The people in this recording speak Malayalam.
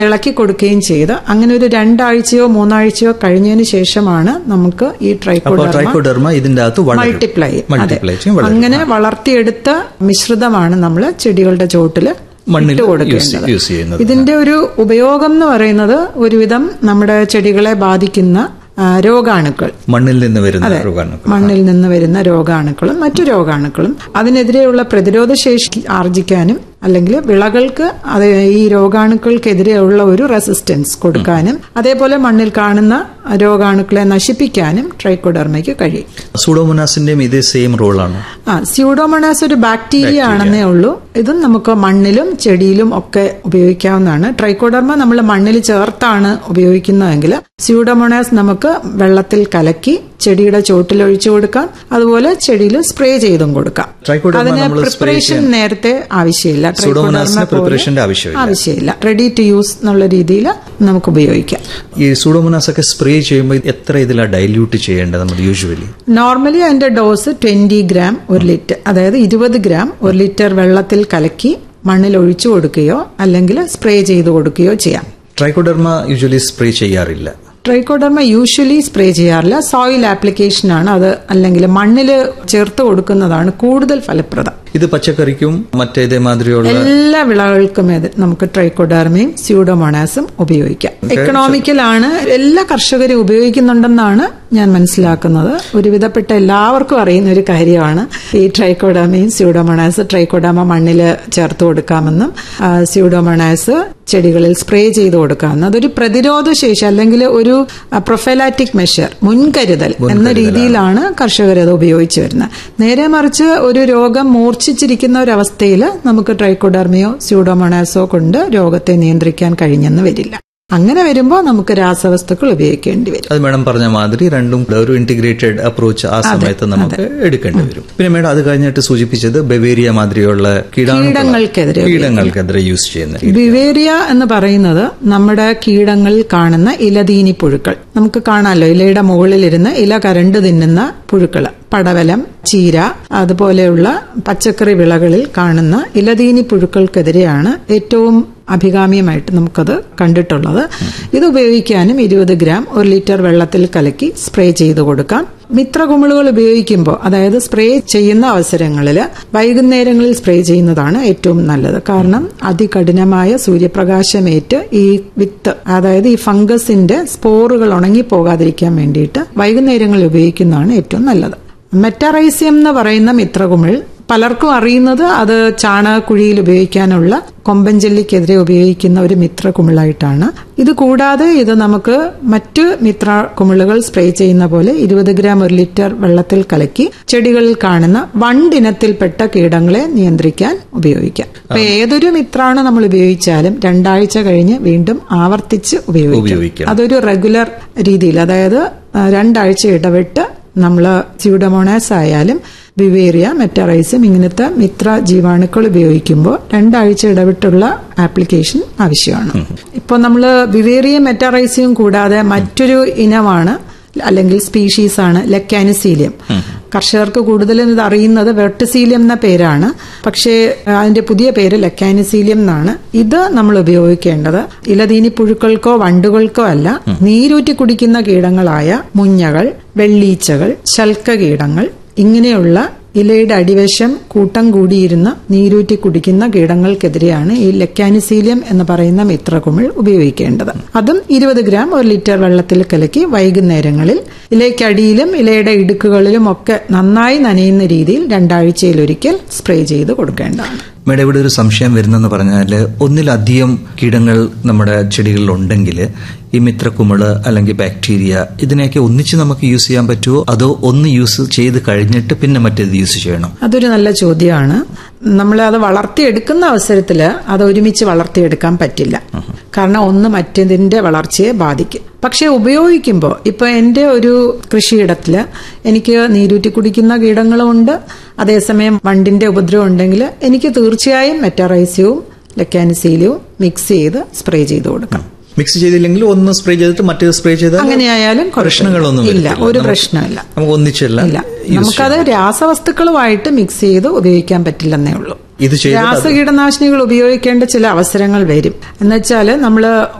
ഇളക്കി കൊടുക്കുകയും ചെയ്ത് അങ്ങനെ ഒരു രണ്ടാഴ്ചയോ മൂന്നാഴ്ചയോ കഴിഞ്ഞതിന് ശേഷമാണ് നമുക്ക് ഈ അപ്പോൾ ട്രൈക്കോഡർമ ട്രൈക്കോഡർമ ഇതിന്റെ അകത്ത് വളരും മൾട്ടിപ്ലൈ മൾട്ടിപ്ലൈ ചെയ്യും വളരും അങ്ങനെ വളർത്തിയെടുത്ത മിശ്രിതമാണ് നമ്മൾ ചെടികളുടെ ചോട്ടില് മണ്ണിൽ ഇട്ട് യൂസ് കൊടുക്കേണ്ടത് യൂസ് ചെയ്യുന്നത് ഇതിന്റെ ഒരു ഉപയോഗം എന്ന് പറയുന്നത് ഒരുവിധം നമ്മുടെ ചെടികളെ ബാധിക്കുന്ന ആ, രോഗാണുക്കൾ മണ്ണിൽ നിന്ന് വരുന്ന രോഗാണുക്കൾ മണ്ണിൽ നിന്ന് വരുന്ന രോഗാണുക്കളും മറ്റു രോഗാണുക്കളും അതിനെതിരെയുള്ള പ്രതിരോധ ശേഷി ആർജിക്കാനും അല്ലെങ്കിൽ വിളകൾക്ക് അത് ഈ രോഗാണുക്കൾക്കെതിരെയുള്ള ഒരു റെസിസ്റ്റൻസ് കൊടുക്കാനും അതേപോലെ മണ്ണിൽ കാണുന്ന രോഗാണുക്കളെ നശിപ്പിക്കാനും ട്രൈക്കോഡർമയ്ക്ക് കഴിയും സൂഡോമോനാസിന്റെയും ഇതേ സെയിം റോളാണ് ആ സ്യൂഡോമോണാസ് ഒരു ബാക്ടീരിയ ആണെന്നേ ഉള്ളൂ ഇതും നമുക്ക് മണ്ണിലും ചെടിയിലും ഒക്കെ ഉപയോഗിക്കാവുന്നതാണ് ട്രൈക്കോഡർമ നമ്മൾ മണ്ണിൽ ചേർത്താണ് ഉപയോഗിക്കുന്നതെങ്കിൽ സ്യൂഡോമോണാസ് നമുക്ക് വെള്ളത്തിൽ കലക്കി ചെടിയുടെ ചോട്ടിൽ ഒഴിച്ചു കൊടുക്കാം അതുപോലെ ചെടിയിൽ സ്പ്രേ ചെയ്തും കൊടുക്കാം ട്രൈക്കോഡർമ അതിന് നമ്മൾ സ്പ്രേ പ്രിപ്പറേഷൻ നേരത്തെ ആവശ്യമില്ല സൂഡോമോനാസിന് ട്രൈക്കോഡർമ പോലെ പ്രിപ്പറേഷന്റെ ആവശ്യമില്ല ആവശ്യമില്ല റെഡി ടു യൂസ് എന്നുള്ള രീതിയിൽ നമുക്ക് ഉപയോഗിക്കാം ഈ സൂഡോമോനാസ് ഒക്കെ സ്പ്രേ ചെയ്യുമ്പോൾ എത്ര ഇതിലാണ് ഡൈല്യൂട്ട് ചെയ്യേണ്ടത് നമ്മൾ യൂഷ്വലി നോർമലി അതിന്റെ ഡോസ് ട്വന്റി ഗ്രാം ഒരു ലിറ്റർ അതായത് ഇരുപത് ഗ്രാം ഒരു ലിറ്റർ വെള്ളത്തിൽ കലക്കി മണ്ണിൽ ഒഴിച്ചു കൊടുക്കുകയോ അല്ലെങ്കിൽ സ്പ്രേ ചെയ്ത് കൊടുക്കുകയോ ചെയ്യാം ട്രൈക്കോഡർമ യൂഷ്വലി സ്പ്രേ ചെയ്യാറില്ല ട്രൈക്കോഡർമ യൂഷ്വലി സ്പ്രേ ചെയ്യാറില്ല സോയിൽ ആപ്ലിക്കേഷൻ ആണ് അത് അല്ലെങ്കിൽ മണ്ണിൽ ചേർത്ത് കൊടുക്കുന്നതാണ് കൂടുതൽ ഫലപ്രദം ഇത് പച്ചക്കറിക്കും മറ്റേതേമാതിരിയുള്ള എല്ലാ വിളകൾക്കും ഇത് നമുക്ക് ട്രൈക്കോഡർമയും സ്യൂഡോമോണാസും ഉപയോഗിക്കാം എക്കണോമിക്കലാണ് എല്ലാ കർഷകരും ഉപയോഗിക്കുന്നുണ്ടെന്നാണ് ഞാൻ മനസ്സിലാക്കുന്നത് ഒരുവിധപ്പെട്ട എല്ലാവർക്കും അറിയുന്ന ഒരു കാര്യമാണ് ഈ ട്രൈക്കോഡാമയും സ്യൂഡോമോണാസ് ട്രൈക്കോഡാമ മണ്ണിൽ ചേർത്ത് കൊടുക്കാമെന്നും ആ, സ്യൂഡോമോണാസ് ചെടികളിൽ സ്പ്രേ ചെയ്ത് കൊടുക്കാമെന്നും അതൊരു പ്രതിരോധ ശേഷി അല്ലെങ്കിൽ ഒരു പ്രൊഫൈലാറ്റിക് മെഷർ മുൻകരുതൽ എന്ന രീതിയിലാണ് കർഷകർ അത് ഉപയോഗിച്ചു വരുന്നത് നേരെ മറിച്ച് ഒരു രോഗം മൂർച്ഛിച്ചിരിക്കുന്ന ഒരവസ്ഥയിൽ നമുക്ക് ട്രൈക്കോഡർമിയോ സ്യൂഡോമോണാസോ കൊണ്ട് രോഗത്തെ നിയന്ത്രിക്കാൻ കഴിഞ്ഞെന്ന് വരില്ല അങ്ങനെ വരുമ്പോൾ നമുക്ക് രാസവസ്തുക്കൾ ഉപയോഗിക്കേണ്ടി വരും അത് മേഡം പറഞ്ഞ മാതിരി രണ്ടും ഒരു ഇന്റഗ്രേറ്റഡ് അപ്രോച്ച് ആ സമയത്ത് നമുക്ക് എടുക്കേണ്ടി വരും പിന്നെ മേഡം അത് കഴിഞ്ഞിട്ട് സൂചിപ്പിച്ചത് ബവേരിയ മാതിരിയുള്ള കീടാണുക്കൾ കീടങ്ങൾക്കെതിരെ കീടങ്ങൾക്കെതിരെ യൂസ് ചെയ്യുന്ന രീതി. ബിവേരിയ എന്ന് പറയുന്നത് നമ്മുടെ കീടങ്ങളിൽ കാണുന്ന ഇലതീനി പുഴുക്കൾ നമുക്ക് കാണാമല്ലോ ഇലയുടെ മുകളിലിരുന്ന് ഇല കരണ്ട് തിന്നുന്ന പുഴുക്കൾ പടവലം ചീര അതുപോലെയുള്ള പച്ചക്കറി വിളകളിൽ കാണുന്ന ഇലതീനി പുഴുക്കൾക്കെതിരെയാണ് ഏറ്റവും അഭികാമ്യമായിട്ട് നമുക്കത് കണ്ടിട്ടുള്ളത് ഇത് ഉപയോഗിക്കാനും ഇരുപത് ഗ്രാം ഒരു ലിറ്റർ വെള്ളത്തിൽ കലക്കി സ്പ്രേ ചെയ്ത് കൊടുക്കാം മിത്രകുമിളുകൾ ഉപയോഗിക്കുമ്പോൾ അതായത് സ്പ്രേ ചെയ്യുന്ന അവസരങ്ങളിൽ വൈകുന്നേരങ്ങളിൽ സ്പ്രേ ചെയ്യുന്നതാണ് ഏറ്റവും നല്ലത് കാരണം അതികഠിനമായ സൂര്യപ്രകാശമേറ്റ് ഈ വിത്ത് അതായത് ഈ ഫംഗസിന്റെ സ്പോറുകൾ ഉണങ്ങി പോകാതിരിക്കാൻ വേണ്ടിയിട്ട് വൈകുന്നേരങ്ങളിൽ ഉപയോഗിക്കുന്നതാണ് ഏറ്റവും നല്ലത് മെറ്ററൈസിയം എന്ന് പറയുന്ന മിത്രകുമിൾ പലർക്കും അറിയുന്നത് അത് ചാണകക്കുഴിയിൽ ഉപയോഗിക്കാനുള്ള കൊമ്പൻജെല്ലിക്കെതിരെ ഉപയോഗിക്കുന്ന ഒരു മിത്ര കുമിളായിട്ടാണ് ഇത് കൂടാതെ ഇത് നമുക്ക് മറ്റ് മിത്ര കുമിളുകൾ സ്പ്രേ ചെയ്യുന്ന പോലെ ഇരുപത് ഗ്രാം ഒരു ലിറ്റർ വെള്ളത്തിൽ കലക്കി ചെടികളിൽ കാണുന്ന വണ്ടിനത്തിൽപ്പെട്ട കീടങ്ങളെ നിയന്ത്രിക്കാൻ ഉപയോഗിക്കാം അപ്പൊ ഏതൊരു മിത്രാണ് നമ്മൾ ഉപയോഗിച്ചാലും രണ്ടാഴ്ച കഴിഞ്ഞ് വീണ്ടും ആവർത്തിച്ച് ഉപയോഗിക്കാം ഉപയോഗിക്കാം. അതൊരു റെഗുലർ രീതിയിൽ അതായത് ആ, രണ്ടാഴ്ച ഇടവിട്ട് നമ്മൾ സ്യൂഡമോണാസ് ആയാലും വിവേറിയ മെറ്ററൈസും ഇങ്ങനത്തെ മിത്ര ജീവാണുക്കൾ ഉപയോഗിക്കുമ്പോൾ രണ്ടാഴ്ച ഇടവിട്ടുള്ള ആപ്ലിക്കേഷൻ ആവശ്യമാണ് ഇപ്പോൾ നമ്മൾ വിവേറിയ മെറ്ററൈസിയും കൂടാതെ മറ്റൊരു ഇനമാണ് അല്ലെങ്കിൽ സ്പീഷീസ് ആണ് ലെക്കാനിസീലിയം കർഷകർക്ക് കൂടുതലും ഇത് അറിയുന്നത് വെർട്ടിസീലിയം എന്ന പേരാണ് പക്ഷേ ആ, അതിന്റെ പുതിയ പേര് ലെക്കാനിസീലിയം എന്നാണ് ഇത് നമ്മൾ ഉപയോഗിക്കേണ്ടത് ഇലതീനി പുഴുക്കൾക്കോ വണ്ടുകൾക്കോ അല്ല നീരൂറ്റി കുടിക്കുന്ന കീടങ്ങളായ മുഞ്ഞകൾ വെള്ളീച്ചകൾ ശൽക്ക കീടങ്ങൾ ഇങ്ങനെയുള്ള ഇലയുടെ അടിവശം കൂട്ടം കൂടിയിരുന്ന നീരൂറ്റി കുടിക്കുന്ന കീടങ്ങൾക്കെതിരെയാണ് ഈ ലെക്കാനിസീലിയം എന്ന് പറയുന്ന മിത്രകുമിൾ ഉപയോഗിക്കേണ്ടത് അതും ഇരുപത് ഗ്രാം ഒരു ലിറ്റർ വെള്ളത്തിൽ കലക്കി വൈകുന്നേരങ്ങളിൽ ഇലയ്ക്കടിയിലും ഇലയുടെ ഇടുക്കുകളിലും ഒക്കെ നന്നായി നനയുന്ന രീതിയിൽ രണ്ടാഴ്ചയിലൊരിക്കൽ സ്പ്രേ ചെയ്ത് കൊടുക്കേണ്ടതാണ് മേഡം ഇവിടെ ഒരു സംശയം വരുന്നെന്ന് പറഞ്ഞാൽ ഒന്നിലധികം കീടങ്ങൾ നമ്മുടെ ചെടികളിൽ ഉണ്ടെങ്കിൽ ഈ മിത്രക്കുമിള് അല്ലെങ്കിൽ ബാക്ടീരിയ ഇതിനെയൊക്കെ ഒന്നിച്ച് നമുക്ക് യൂസ് ചെയ്യാൻ പറ്റുമോ അതോ ഒന്ന് യൂസ് ചെയ്ത് കഴിഞ്ഞിട്ട് പിന്നെ മറ്റേത് യൂസ് ചെയ്യണം അതൊരു നല്ല ചോദ്യമാണ് നമ്മൾ അത് വളർത്തിയെടുക്കുന്ന അവസരത്തിൽ അത് ഒരുമിച്ച് വളർത്തിയെടുക്കാൻ പറ്റില്ല കാരണം ഒന്ന് മറ്റേതിന്റെ വളർച്ചയെ ബാധിക്കും പക്ഷെ ഉപയോഗിക്കുമ്പോൾ ഇപ്പൊ എൻ്റെ ഒരു കൃഷിയിടത്തില് എനിക്ക് നീരൂറ്റി കുടിക്കുന്ന കീടങ്ങളുമുണ്ട് അതേസമയം വണ്ടിന്റെ ഉപദ്രവം ഉണ്ടെങ്കിൽ എനിക്ക് തീർച്ചയായും മെറ്ററൈസ്യവും ലെക്കാനിസീലിയവും മിക്സ് ചെയ്ത് സ്പ്രേ ചെയ്ത് കൊടുക്കാം മിക്സ് ചെയ്തില്ലെങ്കിൽ ഒന്ന് സ്പ്രേ ചെയ്തിട്ട് മറ്റേത് സ്പ്രേ ചെയ്താൽ അങ്ങനെയായാലും കുഴപ്പമില്ല. പ്രശ്നങ്ങളൊന്നും ഇല്ല വരത്തില്ല. ഒരു നമുക്ക് പ്രശ്നമില്ല നമുക്ക് ഒന്നിച്ചല്ല ഇല്ല use നമുക്കത് രാസവസ്തുക്കളുമായിട്ട് മിക്സ് ചെയ്ത് ഉപയോഗിക്കാൻ പറ്റില്ലെന്നേ ഉള്ളൂ ഇത് ചെയ്ത് രാസകീടനാശിനികൾ ഉപയോഗിക്കേണ്ട ചില അവസരങ്ങൾ വരും എന്നുവെച്ചാൽ നമ്മൾ